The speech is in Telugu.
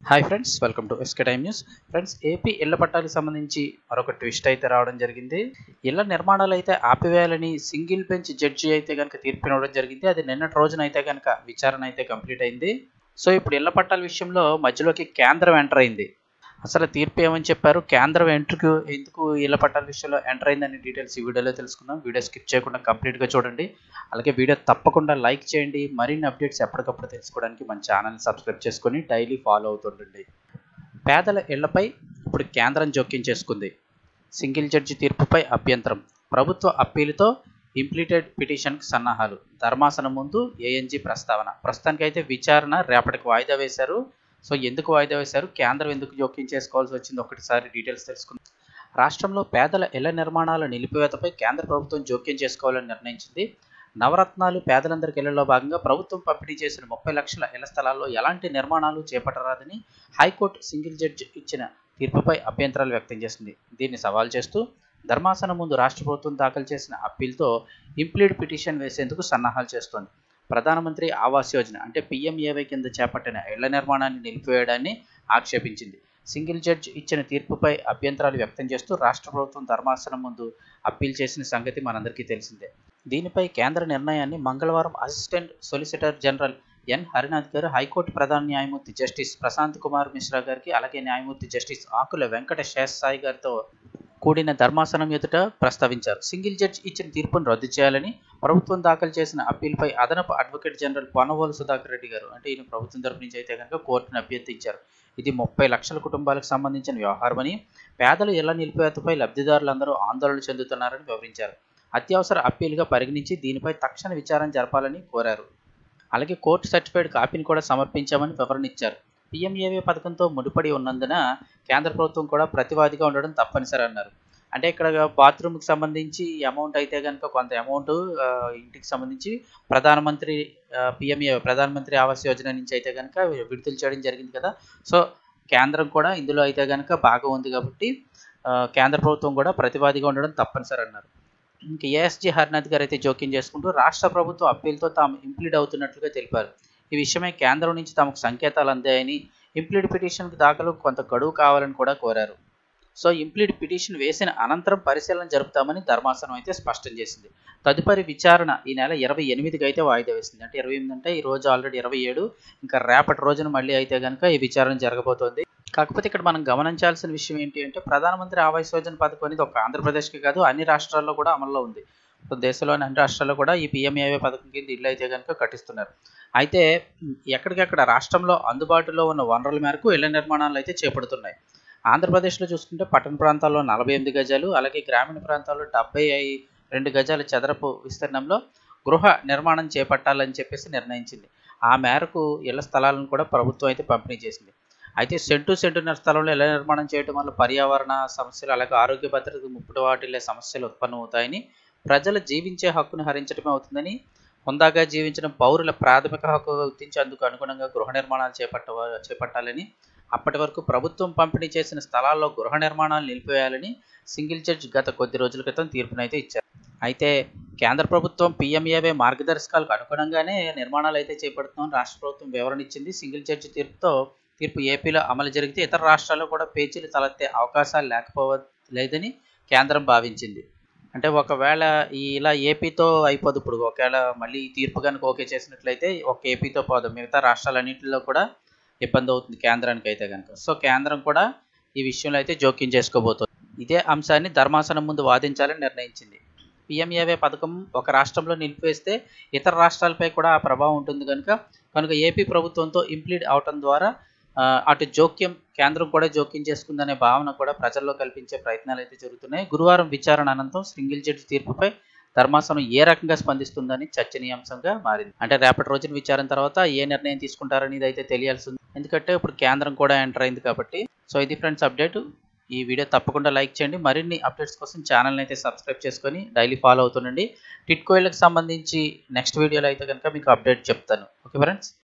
hi friends welcome to SK time news friends AP ఇళ్ల పట్టాలకు సంబంధించి మరొక ట్విస్ట్ అయితే రావడం జరిగింది ఇళ్ల నిర్మాణాలు అయితే ఆపివేయాలని సింగిల్ బెంచ్ జడ్జి అయితే కనుక తీర్పు ఇవ్వడం జరిగింది అది నిన్నటి రోజున అయితే కనుక విచారణ అయితే కంప్లీట్ అయింది సో ఇప్పుడు ఇళ్ల పట్టాల విషయంలో మధ్యలోకి కేంద్రం ఎంటర్ అయింది అసలు తీర్పు ఏమని చెప్పారు కేంద్రం ఎంట్రీకి ఎందుకు ఇళ్ల పట్టాల విషయంలో ఎంటర్ అయిందని డీటెయిల్స్ ఈ వీడియోలో తెలుసుకుందాం వీడియో స్కిప్ చేయకుండా కంప్లీట్గా చూడండి అలాగే వీడియో తప్పకుండా లైక్ చేయండి మరిన్ని అప్డేట్స్ ఎప్పటికప్పుడు తెలుసుకోవడానికి మన ఛానల్ సబ్స్క్రైబ్ చేసుకొని డైలీ ఫాలో అవుతుండండి పేదల ఇళ్లపై ఇప్పుడు కేంద్రం జోక్యం చేసుకుంది సింగిల్ జడ్జి తీర్పుపై అభ్యంతరం ప్రభుత్వ అప్పీలుతో ఇంప్లీటెడ్ పిటిషన్కి సన్నాహాలు ధర్మాసనం ముందు ఏఎన్జీ ప్రస్తావన ప్రస్తుతానికైతే విచారణ రేపటికి వాయిదా వేశారు సో ఎందుకు వాయిదా వేశారు కేంద్రం ఎందుకు జోక్యం చేసుకోవాల్సి వచ్చింది ఒకటిసారి డీటెయిల్స్ తెలుసుకుందాం రాష్ట్రంలో పేదల ఇళ్ల నిర్మాణాల నిలిపివేతపై కేంద్ర ప్రభుత్వం జోక్యం చేసుకోవాలని నిర్ణయించింది నవరత్నాలు పేదలందరికీ ఇళ్లలో భాగంగా ప్రభుత్వం పంపిణీ చేసిన ముప్పై లక్షల ఇళ్ల స్థలాల్లో ఎలాంటి నిర్మాణాలు చేపట్టరాదని హైకోర్టు సింగిల్ జడ్జి ఇచ్చిన తీర్పుపై అభ్యంతరాలు వ్యక్తం చేసింది దీన్ని సవాల్ చేస్తూ ధర్మాసనం ముందు రాష్ట్ర ప్రభుత్వం దాఖలు చేసిన అప్పీల్తో ఇంప్లీడ్ పిటిషన్ వేసేందుకు సన్నాహాలు చేస్తోంది ప్రధానమంత్రి ఆవాస్ యోజన అంటే పీఎంఏవై కింద చేపట్టిన ఇళ్ల నిర్మాణాన్ని నిలిపివేయడాన్ని ఆక్షేపించింది సింగిల్ జడ్జ్ ఇచ్చిన తీర్పుపై అభ్యంతరాలు వ్యక్తం చేస్తూ రాష్ట్ర ప్రభుత్వం ధర్మాసనం ముందు అప్పీల్ చేసిన సంగతి మనందరికీ తెలిసిందే దీనిపై కేంద్ర నిర్ణయాన్ని మంగళవారం assistant solicitor general N Harinath garu high court ప్రధాన న్యాయమూర్తి జస్టిస్ ప్రశాంత్ కుమార్ మిశ్రా గారికి అలాగే న్యాయమూర్తి జస్టిస్ ఆకుల వెంకట శేషసాయి గారితో కూడిన ధర్మాసనం ఎదుట ప్రస్తావించారు సింగిల్ జడ్జ్ ఇచ్చిన తీర్పును రద్దు చేయాలని ప్రభుత్వం దాఖలు చేసిన అప్పీల్పై అదనపు అడ్వకేట్ జనరల్ పొనవోలు సుధాకర్ రెడ్డి గారు అంటే ఈయన ప్రభుత్వం తరపు నుంచి అయితే కనుక కోర్టును అభ్యర్థించారు ఇది ముప్పై లక్షల కుటుంబాలకు సంబంధించిన వ్యవహారమని పేదలు ఇళ్ల నిలిపివేతపై లబ్ధిదారులందరూ ఆందోళన చెందుతున్నారని వివరించారు అత్యవసర అప్పీలుగా పరిగణించి దీనిపై తక్షణ విచారణ జరపాలని కోరారు అలాగే కోర్టు సర్టిఫైడ్ కాపీని కూడా సమర్పించామని వివరణ ఇచ్చారు పిఎంఏవై పథకంతో ముడిపడి ఉన్నందున కేంద్ర ప్రభుత్వం కూడా ప్రతివాదిగా ఉండడం తప్పనిసరి అన్నారు అంటే ఇక్కడ బాత్రూమ్కి సంబంధించి అమౌంట్ అయితే కనుక కొంత అమౌంట్ ఇంటికి సంబంధించి ప్రధానమంత్రి పిఎంఏ ప్రధానమంత్రి ఆవాస్ యోజన నుంచి అయితే కనుక విడుదల చేయడం జరిగింది కదా సో కేంద్రం కూడా ఇందులో అయితే కనుక బాగా ఉంది కాబట్టి కేంద్ర ప్రభుత్వం కూడా ప్రతివాదిగా ఉండడం తప్పనిసరి అన్నారు ఇంకా ఏఎస్జీ హరినాథ్ గారు అయితే జోక్యం చేసుకుంటూ రాష్ట్ర ప్రభుత్వం అప్పీల్తో తాము ఇంప్లీడ్ అవుతున్నట్లుగా తెలిపారు ఈ విషయమై కేంద్రం నుంచి తమకు సంకేతాలు అందాయని ఇంప్లీడ్ పిటిషన్కి దాఖలు కొంత గడువు కావాలని కూడా కోరారు సో ఇంప్లీడ్ పిటిషన్ వేసిన అనంతరం పరిశీలన జరుపుతామని ధర్మాసనం అయితే స్పష్టం చేసింది తదుపరి విచారణ ఈ నెల ఇరవై ఎనిమిదికి అయితే వాయిదా వేసింది అంటే ఇరవై ఎనిమిది అంటే ఈ రోజు ఆల్రెడీ ఇరవై ఏడు ఇంకా రేపటి రోజున మళ్ళీ అయితే కనుక ఈ విచారణ జరగబోతోంది కాకపోతే ఇక్కడ మనం గమనించాల్సిన విషయం ఏంటి అంటే ప్రధానమంత్రి ఆవాస్ యోజన పథకం అనేది ఒక ఆంధ్రప్రదేశ్కి కాదు అన్ని రాష్ట్రాల్లో కూడా అమల్లో ఉంది దేశంలోని అన్ని రాష్ట్రాల్లో కూడా ఈ పిఎంఏవై పథకం కింద ఇల్లు అయితే కనుక కట్టిస్తున్నారు అయితే ఎక్కడికక్కడ రాష్ట్రంలో అందుబాటులో ఉన్న వనరుల మేరకు ఇళ్ల నిర్మాణాలు అయితే చేపడుతున్నాయి ఆంధ్రప్రదేశ్లో చూసుకుంటే పట్టణ ప్రాంతాల్లో నలభై ఎనిమిది గజాలు అలాగే గ్రామీణ ప్రాంతాల్లో డెబ్బై రెండు గజాల చదరపు విస్తీర్ణంలో గృహ నిర్మాణం చేపట్టాలని చెప్పేసి నిర్ణయించింది ఆ మేరకు ఇళ్ల స్థలాలను కూడా ప్రభుత్వం అయితే పంపిణీ చేసింది అయితే సెంటు సెంటున్నర స్థలంలో ఇళ్ల నిర్మాణం చేయడం వల్ల పర్యావరణ సమస్యలు అలాగే ఆరోగ్య భద్రతకు ముప్పుడు వాటిల్లే సమస్యలు ఉత్పన్నమవుతాయని ప్రజలు జీవించే హక్కును హరించడమే అవుతుందని హుందాగా జీవించిన పౌరుల ప్రాథమిక హక్కు గుర్తించేందుకు అనుగుణంగా గృహ నిర్మాణాలు చేపట్ట చేపట్టాలని అప్పటి వరకు ప్రభుత్వం పంపిణీ చేసిన స్థలాల్లో గృహ నిర్మాణాలు నిలిపివేయాలని సింగిల్ జడ్జ్ గత కొద్ది రోజుల క్రితం తీర్పునైతే ఇచ్చారు అయితే కేంద్ర ప్రభుత్వం పిఎంఏవై మార్గదర్శకాలకు అనుగుణంగానే నిర్మాణాలు అయితే చేపడుతున్నామని రాష్ట్ర ప్రభుత్వం వివరణ ఇచ్చింది సింగిల్ జడ్జి తీర్పుతో తీర్పు ఏపీలో అమలు జరిగితే ఇతర రాష్ట్రాల్లో కూడా పేచీలు తలెత్తే అవకాశాలు లేకపోవ లేదని కేంద్రం భావించింది అంటే ఒకవేళ ఈ ఇలా ఏపీతో అయిపోదు ఇప్పుడు ఒకవేళ మళ్ళీ ఈ తీర్పు కనుక ఓకే చేసినట్లయితే ఒక ఏపీతో పోదు మిగతా రాష్ట్రాలన్నింటిలో కూడా ఇబ్బంది అవుతుంది కేంద్రానికి అయితే కనుక సో కేంద్రం కూడా ఈ విషయంలో అయితే జోక్యం చేసుకోబోతుంది ఇదే అంశాన్ని ధర్మాసనం ముందు వాదించాలని నిర్ణయించింది పిఎంఏవై పథకం ఒక రాష్ట్రంలో నిలిపివేస్తే ఇతర రాష్ట్రాలపై కూడా ఆ ప్రభావం ఉంటుంది కనుక కనుక ఏపీ ప్రభుత్వంతో ఇంప్లీడ్ అవటం ద్వారా అటు జోక్యం కేంద్రం కూడా జోక్యం చేసుకుందనే భావన కూడా ప్రజల్లో కల్పించే ప్రయత్నాలు అయితే జరుగుతున్నాయి గురువారం విచారణ అనంతరం సింగిల్ జడ్జి తీర్పుపై ధర్మాసనం ఏ రకంగా స్పందిస్తుందని చర్చనీయాంశంగా మారింది అంటే రేపటి రోజున విచారణ తర్వాత ఏ నిర్ణయం తీసుకుంటారనేది అయితే తెలియాల్సి ఉంది ఎందుకంటే ఇప్పుడు కేంద్రం కూడా ఎంటర్ అయింది కాబట్టి సో ఇది ఫ్రెండ్స్ అప్డేట్ ఈ వీడియో తప్పకుండా లైక్ చేయండి మరిన్ని అప్డేట్స్ కోసం ఛానల్ని అయితే సబ్స్క్రైబ్ చేసుకొని డైలీ ఫాలో అవుతుండండి టిట్కోయిల్కి సంబంధించి నెక్స్ట్ వీడియోలో అయితే కనుక మీకు అప్డేట్ చెప్తాను ఓకే ఫ్రెండ్స్